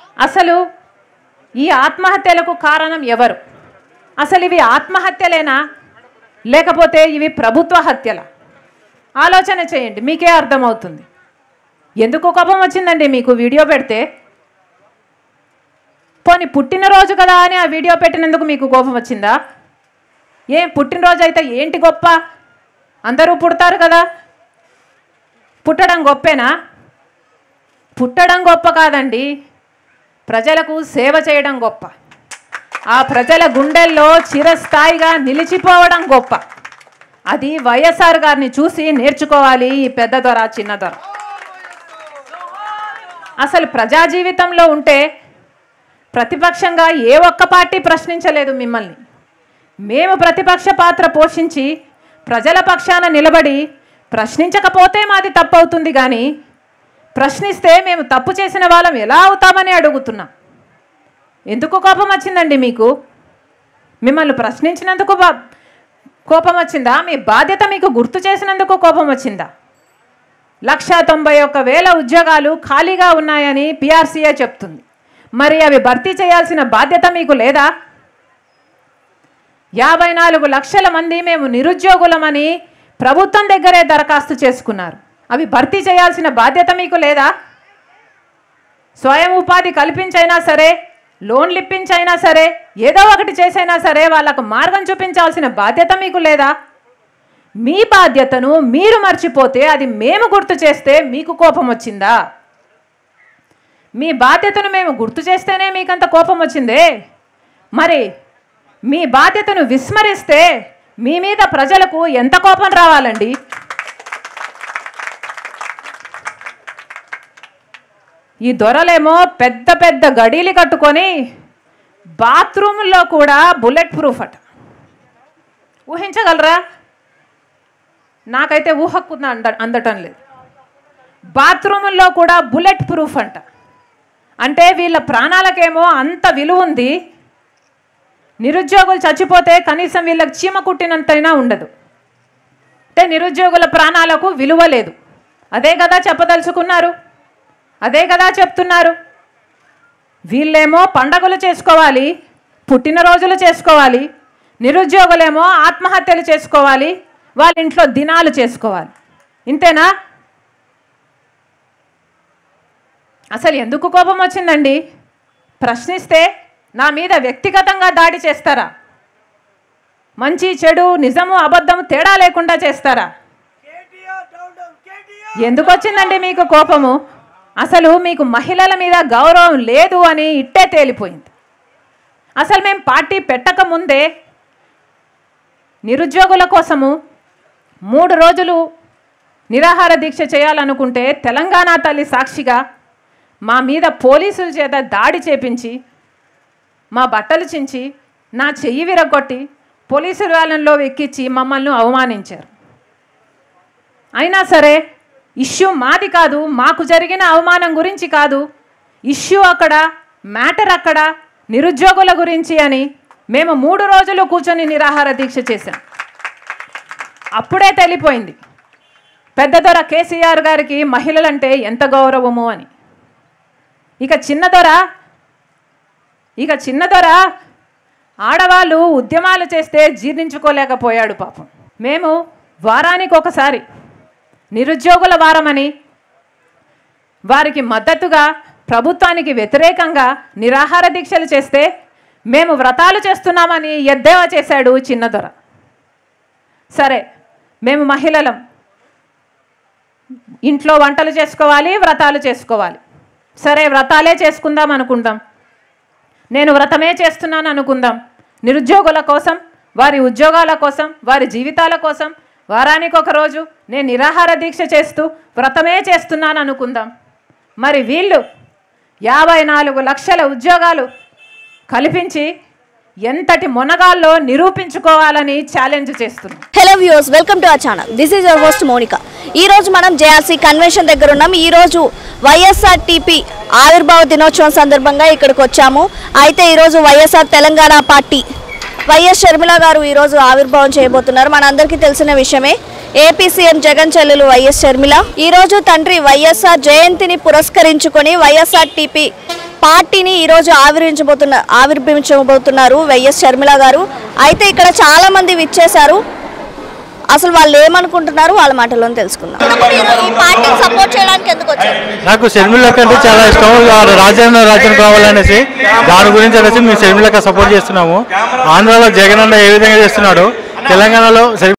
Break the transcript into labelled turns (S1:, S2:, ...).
S1: అసలు ఈ ఆత్మహత్యలకు కారణం ఎవరు అసలు ఇవి ఆత్మహత్యలేనా లేకపోతే ఇవి ప్రభుత్వ హత్యల ఆలోచన చేయండి మీకే అర్థమవుతుంది ఎందుకు కోపం వచ్చిందండి మీకు వీడియో పెడితే పోనీ పుట్టినరోజు కదా అని ఆ వీడియో పెట్టినందుకు మీకు కోపం వచ్చిందా ఏ పుట్టినరోజు అయితే ఏంటి గొప్ప అందరూ పుడతారు కదా పుట్టడం గొప్పేనా పుట్టడం గొప్ప కాదండి ప్రజలకు సేవ చేయడం గొప్ప ఆ ప్రజల గుండెల్లో చిరస్థాయిగా నిలిచిపోవడం గొప్ప అది వైఎస్ఆర్ గారిని చూసి నేర్చుకోవాలి ఈ పెద్ద దొర చిన్న దొర అసలు ప్రజా జీవితంలో ఉంటే ప్రతిపక్షంగా ఏ ఒక్క పార్టీ ప్రశ్నించలేదు మిమ్మల్ని మేము ప్రతిపక్ష పాత్ర పోషించి ప్రజల పక్షాన నిలబడి ప్రశ్నించకపోతే మాది తప్పు అవుతుంది కానీ ప్రశ్నిస్తే మేము తప్పు చేసిన వాళ్ళం ఎలా అవుతామని అడుగుతున్నాం ఎందుకు కోపం వచ్చిందండి మీకు మిమ్మల్ని ప్రశ్నించినందుకు బా- కోపం వచ్చిందా మీ బాధ్యత మీకు గుర్తు చేసినందుకు కోపం వచ్చిందా లక్ష తొంభై ఒక్క వేల ఉద్యోగాలు ఖాళీగా ఉన్నాయని పిఆర్సీఏ చెప్తుంది మరి అవి భర్తీ చేయాల్సిన బాధ్యత మీకు లేదా యాభై నాలుగు లక్షల మంది మేము నిరుద్యోగులమని ప్రభుత్వం దగ్గరే దరఖాస్తు చేసుకున్నారు అవి భర్తీ చేయాల్సిన బాధ్యత మీకు లేదా స్వయం ఉపాధి కల్పించైనా సరే లోన్లు ఇప్పించైనా సరే ఏదో ఒకటి చేసైనా సరే వాళ్ళకు మార్గం చూపించాల్సిన బాధ్యత మీకు లేదా మీ బాధ్యతను మీరు మర్చిపోతే అది మేము గుర్తు చేస్తే మీకు కోపం వచ్చిందా మీ బాధ్యతను మేము గుర్తు చేస్తేనే మీకంత కోపం వచ్చిందే మరి మీ బాధ్యతను విస్మరిస్తే మీ మీద ప్రజలకు ఎంత కోపం రావాలండి ఈ దొరలేమో పెద్ద పెద్ద గడీలు కట్టుకొని బాత్రూంలో కూడా బుల్లెట్ ప్రూఫ్ అట ఊహించగలరా నాకైతే ఊహకు అంద అందటం లేదు బాత్రూముల్లో కూడా బుల్లెట్ ప్రూఫ్ అంట అంటే వీళ్ళ ప్రాణాలకేమో అంత విలువ ఉంది నిరుద్యోగులు చచ్చిపోతే కనీసం వీళ్ళకి చీమ కుట్టినంతైనా ఉండదు అంటే నిరుద్యోగుల ప్రాణాలకు విలువ లేదు అదే కదా చెప్పదలుచుకున్నారు అదే కదా చెప్తున్నారు వీళ్ళేమో పండగలు చేసుకోవాలి పుట్టినరోజులు చేసుకోవాలి నిరుద్యోగులేమో ఆత్మహత్యలు చేసుకోవాలి వాళ్ళ ఇంట్లో దినాలు చేసుకోవాలి ఇంతేనా అసలు ఎందుకు కోపం వచ్చిందండి ప్రశ్నిస్తే నా మీద వ్యక్తిగతంగా దాడి చేస్తారా మంచి చెడు నిజము అబద్ధము తేడా లేకుండా చేస్తారా ఎందుకు వచ్చిందండి మీకు కోపము అసలు మీకు మహిళల మీద గౌరవం లేదు అని ఇట్టే తేలిపోయింది అసలు మేము పార్టీ పెట్టక ముందే నిరుద్యోగుల కోసము మూడు రోజులు నిరాహార దీక్ష చేయాలనుకుంటే తెలంగాణ తల్లి సాక్షిగా మా మీద పోలీసుల చేత దాడి చేపించి మా బట్టలు చించి నా చెయ్యి విరగొట్టి పోలీసు వాళ్ళలో ఎక్కించి మమ్మల్ని అవమానించారు అయినా సరే ఇష్యూ మాది కాదు మాకు జరిగిన అవమానం గురించి కాదు ఇష్యూ అక్కడ మ్యాటర్ అక్కడ నిరుద్యోగుల గురించి అని మేము మూడు రోజులు కూర్చొని నిరాహార దీక్ష చేశాం అప్పుడే తెలిపోయింది పెద్ద దొర కేసీఆర్ గారికి మహిళలంటే ఎంత గౌరవము అని ఇక చిన్న దొర ఇక చిన్న దొర ఆడవాళ్ళు ఉద్యమాలు చేస్తే జీర్ణించుకోలేకపోయాడు పాపం మేము వారానికి ఒకసారి నిరుద్యోగుల వారమని వారికి మద్దతుగా ప్రభుత్వానికి వ్యతిరేకంగా నిరాహార దీక్షలు చేస్తే మేము వ్రతాలు చేస్తున్నామని ఎద్దేవా చేశాడు చిన్నదొర సరే మేము మహిళలం ఇంట్లో వంటలు చేసుకోవాలి వ్రతాలు చేసుకోవాలి సరే వ్రతాలే చేసుకుందాం అనుకుందాం నేను వ్రతమే చేస్తున్నాను అనుకుందాం నిరుద్యోగుల కోసం వారి ఉద్యోగాల కోసం వారి జీవితాల కోసం వారానికి ఒక రోజు నేను నిరాహార దీక్ష చేస్తూ వ్రతమే చేస్తున్నాను అనుకుందాం మరి వీళ్ళు యాభై నాలుగు లక్షల ఉద్యోగాలు కల్పించి ఎంతటి మొనగాల్లో నిరూపించుకోవాలని ఛాలెంజ్ చేస్తున్నాం
S2: hello viewers welcome to our channel this is your host Monika ఈ రోజు మనం జేఆర్సీ కన్వెన్షన్ దగ్గర ఉన్నాం ఈ రోజు వైఎస్ఆర్ టీపీ ఆవిర్భావ దినోత్సవం సందర్భంగా ఇక్కడికి వచ్చాము అయితే ఈరోజు YSR Telangana party YS Sharmila గారు ఈరోజు ఆవిర్భావం చేయబోతున్నారు మనందరికీ తెలిసిన విషయమే ఏపీ సీఎం జగన్ చెల్లెలు వైఎస్ షర్మిల ఈరోజు తండ్రి వైఎస్ఆర్ జయంతిని పురస్కరించుకొని వైఎస్ఆర్ టీపీ పార్టీని ఈరోజు ఆవిరించబోతున్న ఆవిర్భవించబోతున్నారు వైఎస్ షర్మిల గారు అయితే ఇక్కడ చాలా మంది విచ్చేశారు అసలు వాళ్ళు ఏమనుకుంటున్నారు వాళ్ళ మాటల్లో తెలుసుకుందాం ఈ పార్టీని సపోర్ట్ చేయడానికి ఎందుకు వచ్చారు
S3: నాకు షర్మిలక అంటే చాలా ఇష్టం వాడు రాజ్యాంగ రాజ్యం కావాలనేసి దాని గురించి అనేసి మేము షర్మిలక సపోర్ట్ చేస్తున్నాము ఆంధ్రాలో జగన్ అన్న ఏ విధంగా చేస్తున్నాడు తెలంగాణలో